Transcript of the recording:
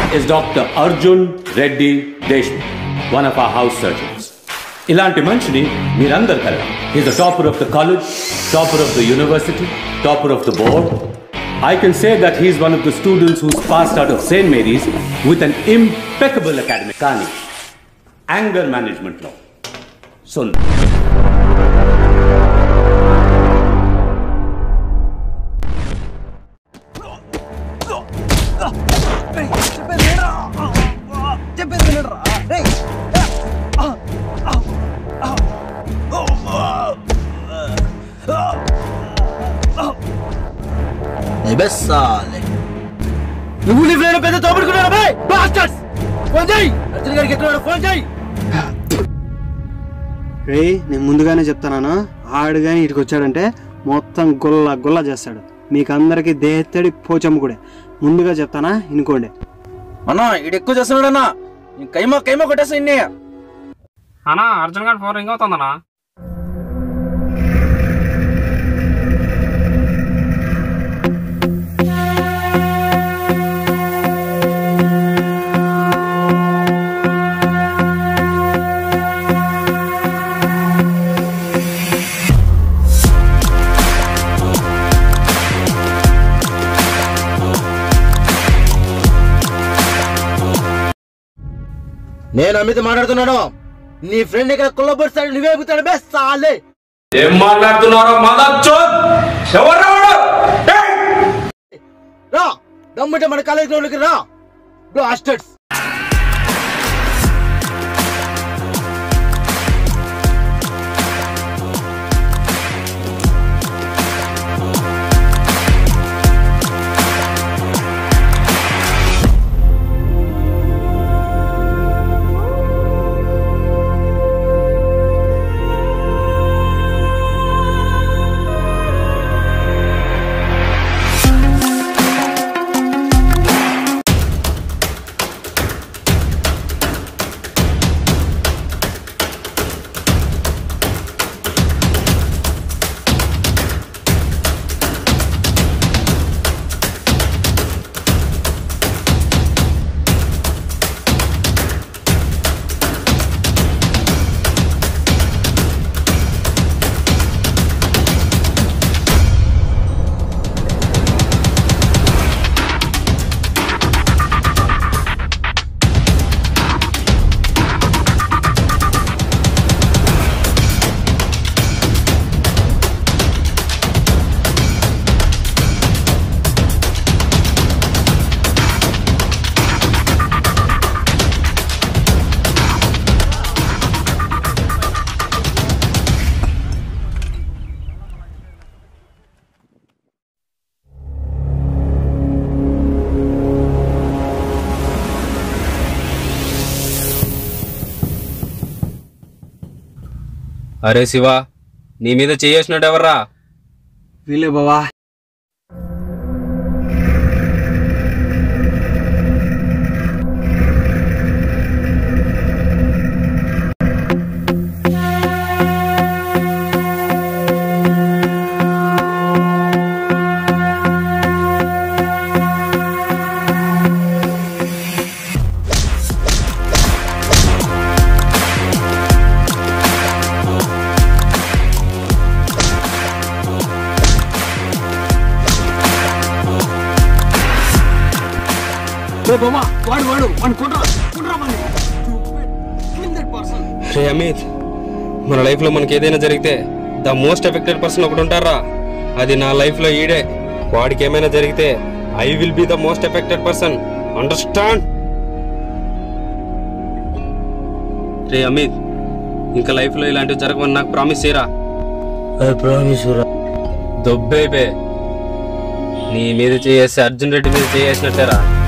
is Dr. Arjun Reddy Deshmukh, one of our house surgeons. ఇలాంటి మనిషిని మీరందరు కలరు is the topper of the college topper of the university topper of the board I can say that he's one of the students who's passed out of Saint Mary's with an impeccable academy కానీ anger మేనేజ్మెంట్లో సుందర్ బెస్సాలే నువ్వు నీ friend పెద్ద తోపడుకున్నాడు by బాస్టర్స్ phone చేయి అర్జున్ గారికి ఎక్కడ phone చేయి రే నేను ముందుగానే చెప్తాను ఆడు కానీ ఇటుకు వచ్చాడంటే మొత్తం గుల్ల గుల్ల చేస్తాడు మీకు అందరికి దేహత్తడి పోచమ్ముకుడే ముందుగా చెప్తానా ఇనుకోండి అన్నా ఇడు ఎక్కువ చేస్తున్నాడన్నా కైమా కైమా కొట్టేస్తా ఇన్ని అన్నా అర్జున్ గారి ఫోన్ రింగ్ అవుతుందన్నా నేను అమిత మాట్లాడుతున్నాను నీ ఫ్రెండ్ ఇక్కడ కుల్లబొడిస్తాడు నువ్వే ఎక్కుతాడు బెస్సాలే ఏం మాట్లాడుతున్నారో మదచ్చు ఎవరు రా దమ్ముంటే మన కాలేజ్ గ్రౌండ్కి రా బ్లాస్టర్స్ అరే శివ నీ మీద చేసినట్టు ఎవర్రా వీలే బావా బావా వాడు వాడు వాడు కుట్రా కుట్రా మని రే అమిత్ మన లైఫ్లో మనకి ఏదైనా జరిగితే ద మోస్ట్ ఎఫెక్టెడ్ పర్సన్ ఒకటి ఉంటారా అది నా లైఫ్లో ఈడే వాడికి ఏమైనా జరిగితే I will be the most affected person understand రే అమిత్ ఇంకా లైఫ్లో ఇలాంటివి జరగవని నాకు ప్రామిస్ చేయరా ఐ ప్రామిస్ రా దొబ్బే బే నీ మీద చేసి అర్జున్ రెడ్డి మీద చేసినట్టేరా